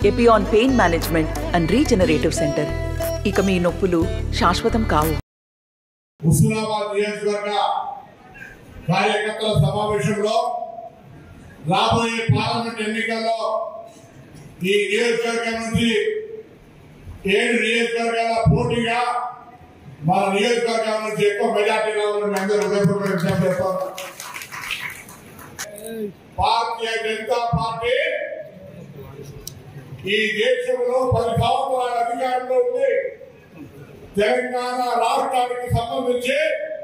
Epione pain management and regenerative center ఇక మీ నొప్పులు శాశ్వతం కావు హుస్నాబాద్ నియోజకవర్గ కార్యకర్తల సమావేశంలో రాబోయే పార్లమెంట్ ఎన్నికల్లో ఈ నియోజకవర్గం నుంచి ఏడు నియోజకవర్గాల పోటీగా మన నియోజకవర్గం నుంచి ఎక్కువ మెజార్టీ రావాలని అందరూ హృదయపూర్వక విజ్ఞప్తి చేస్తాం భారతీయ జనతా పార్టీ ఈ దేశంలో పది సంవత్సరాల అధికారంలో ఉంది తెలంగాణ రాష్ట్రానికి సంబంధించి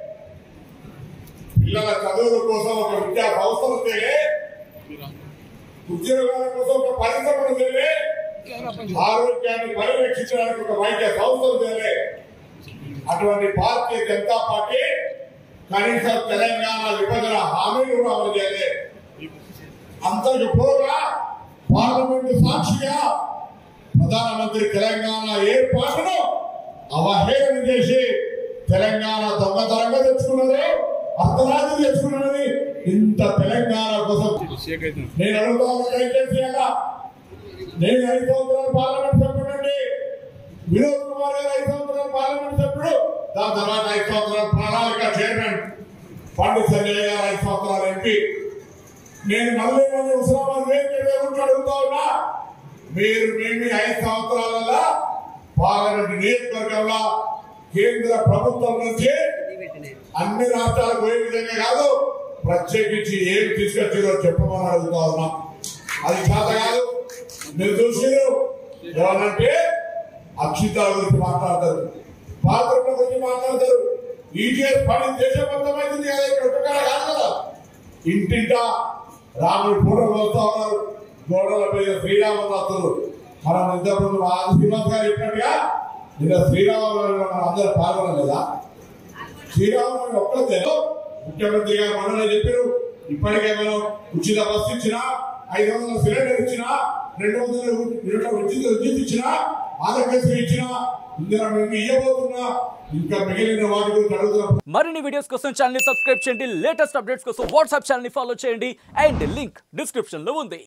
పిల్లల చదువుల కోసం ఒక విద్యా సంస్థలు తేలే ఉద్యోగాల కోసం ఒక పరిశ్రమలు తేలే ఆరోగ్యాన్ని పర్యవేక్షించడానికి ఒక వైద్య సంస్థలు తేలే అటువంటి భారతీయ జనతా పార్టీ కనీసం తెలంగాణ విభజన హామీలు కూడా అమలు చేయలే అంతకు పోగా పార్లమెంటు సాక్షిగా ప్రధానమంత్రి తెలంగాణ ఏర్పాటును అవహేళన చేసి తెలంగాణ దొంగతనంగా తెచ్చుకున్నారు అర్ధరాత్రి తెచ్చుకున్నది ఇంత తెలంగాణ కోసం నేను అడుగుతా ఉన్నా దయచేసి అలా నేను ఐదు సంవత్సరాలు పార్లమెంట్ సభ్యుడండి వినోద్ కుమార్ గారు ఐదు సంవత్సరాలు పార్లమెంట్ సభ్యుడు దాని తర్వాత ఐదు సంవత్సరాలు ప్రణాళిక చైర్మన్ పండు సంజయ్ గారు ఐదు సంవత్సరాలు ఎంపీ నేను మళ్ళీ మళ్ళీ హుస్నాబాద్ వేదిక గురించి అడుగుతా ఉన్నా మీరు మేము ఐదు సంవత్సరాలలో పార్లమెంట్ నియోజకవర్గంలో కేంద్ర ప్రభుత్వం నుంచి అన్ని రాష్ట్రాలకు పోయే విధంగా కాదు ప్రత్యేకించి ఏం తీసుకొచ్చారో చెప్పమని అడుగుతా ఉన్నా అది చేత కాదు మీరు చూసిరు ఏమనంటే అక్షితాల గురించి మాట్లాడతారు పాత్రల గురించి మాట్లాడతారు ఈటీఎస్ పని దేశవంతమైంది కదా ఇక్కడ ఒక్కగా కాదు కదా ఇంటింటా రాముడి ఫోటోలు వస్తా ఉన్నారు గోడల మీద శ్రీరామదాసులు మనం ఇంతకుముందు మా శ్రీనివాస్ గారు చెప్పినట్టుగా నిన్న శ్రీరామనవమి మనం అందరూ పాల్గొనలేదా శ్రీరామనవమి ఒక్కదే ముఖ్యమంత్రి గారు మనలో చెప్పారు ఇప్పటికే మనం ఉచిత బస్సు ఇచ్చినా ఐదు వందల సిలిండర్ ఇచ్చినా రెండు వందల యూనిట్ల ఉచిత విద్యుత్ ఇచ్చినా ఆరోగ్యశ్రీ ఇచ్చినా ఇందులో మేము ఇవ్వబోతున్నా ఇంకా మిగిలిన వాటి గురించి అడుగుతున్నా మరిన్ని వీడియోస్ కోసం ఛానల్ సబ్స్క్రైబ్ చేయండి లేటెస్ట్ అప్డేట్స్ కోసం వాట్సాప్ ఛానల్ ఫాలో చేయండి అండ్ లింక్ డిస్క్రిప్షన్ లో ఉంది